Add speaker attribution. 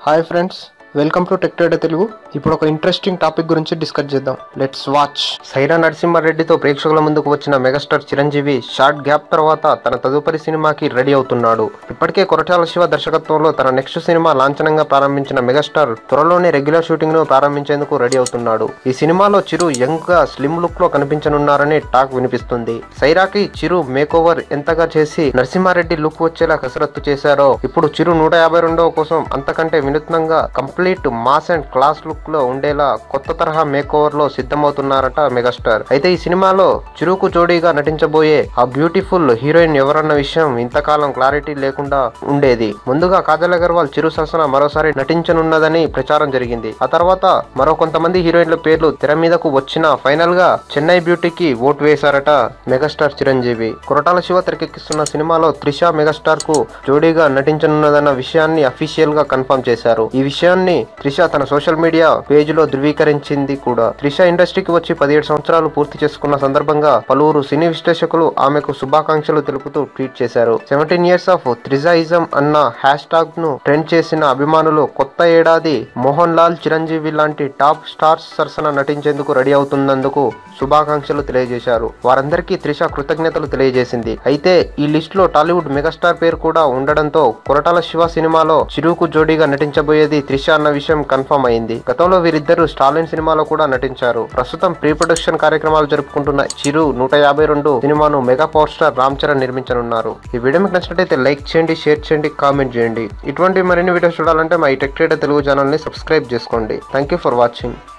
Speaker 1: hi friends welcome to Tech Trader Telugu ఇప్పుడు ఒక interesting topic గురించి డిస్కస్ చేద్దాం లెట్స్ వాచ్ సైరా నరసింహారెడ్డితో ప్రేక్షకుల ముందుకు వచ్చిన మెగాస్టార్ చిరంజీవి షార్ట్ గ్యాప్ తర్వాత తన తదుపరి సినిమాకి రెడీ అవుతున్నాడు ఇప్పటికే కొరటాల శివ దర్శకత్వంలో తన నెక్స్ట్ సినిమా లాంఛనంగా ప్రారంభించిన మెగాస్టార్ త్వరలోనే రెగ్యులర్ షూటింగ్ ను ప్రారంభించేందుకు రెడీ అవుతున్నాడు ఈ సినిమాలో చిరు యంగ్ గా స్లిమ్ లుక్ లో కనిపించనున్నారని టాక్ వినిపిస్తుంది సైరాకి చిరు మేకోవర్ ఎంతగా చేసి నరసింహారెడ్డి లుక్ వచ్చేలా కసరత్తు చేశారో ఇప్పుడు చిరు నూట యాభై రెండవ కోసం అంతకంటే వినూత్నంగా complete mass and class look లో ఉండేలా కొత్త తరహా మేకోవర్ లో సిద్ధమవుతున్నారట మెగాస్టార్ అయితే ఈ సినిమాలో చిరుకు జోడీగా నటించబోయే ఆ బ్యూటిఫుల్ హీరోయిన్ ఎవరన్న విషయం ఇంతకాలం క్లారిటీ లేకుండా ఉండేది ముందుగా కాజల్ అగర్వాల్ చిరు సరసన మరోసారి నటించనున్నదని ప్రచారం జరిగింది ఆ తర్వాత మరో కొంతమంది హీరోయిన్ల పేర్లు తెర మీదకు వచ్చిన ఫైనల్ గా చెన్నై బ్యూటీకి ఓటు వేశారట మెగాస్టార్ చిరంజీవి కొరటాల శివ తెరకెక్కిస్తున్న సినిమాలో త్రిష మెగాస్టార్ కు జోడీగా నటించనున్నదన్న విషయాన్ని అఫీషియల్ గా కన్ఫర్మ్ చేశారు ఈ విషయాన్ని త్రిష తన సోషల్ మీడియా పేజ్ లో ధృవీకరించింది కూడా త్రిష ఇండస్ట్రీకి వచ్చి పదిహేడు సంవత్సరాలు పూర్తి చేసుకున్న సందర్భంగా పలువురు సినీ విశ్లేషకులు ఆమెకు శుభాకాంక్షలు తెలుపుతూ ట్వీట్ చేశారు సెవెంటీన్ ఇయర్స్ ఆఫ్ త్రిజాయిజం అన్న హ్యాష్ టాగ్ ను ట్రెండ్ చేసిన అభిమానులు కొత్త ఏడాది మోహన్ లాల్ చిరంజీవి లాంటి టాప్ స్టార్స్ సరసన నటించేందుకు రెడీ అవుతున్నందుకు శుభాకాంక్షలు తెలియజేశారు వారందరికీ త్రిష కృతజ్ఞతలు తెలియజేసింది అయితే ఈ లిస్ట్ లో టాలీవుడ్ మెగాస్టార్ పేరు కూడా ఉండడంతో కొరటాల శివ సినిమాలో చిరుకు జోడీగా నటించబోయేది త్రిష అన్న విషయం కన్ఫర్మ్ అయింది గతంలో వీరిద్దరూ స్టాలిన్ సినిమాలో కూడా నటించారు ప్రస్తుతం ప్రీ ప్రొడక్షన్ కార్యక్రమాలు జరుపుకుంటున్న చిరు నూట యాభై రెండు సినిమాను mega power star Ram Charan నిర్మించనున్నారు ఈ వీడియో మీకు నచ్చినట్లయితే లైక్ చేయండి షేర్ చేయండి కామెంట్ చేయండి ఇటువంటి మరిన్ని వీడియోస్ చూడాలంటే మా ఈ టెక్ ట్రేడర్ తెలుగు ఛానల్ ని సబ్స్క్రైబ్ చేసుకోండి థ్యాంక్ యూ ఫర్ వాచింగ్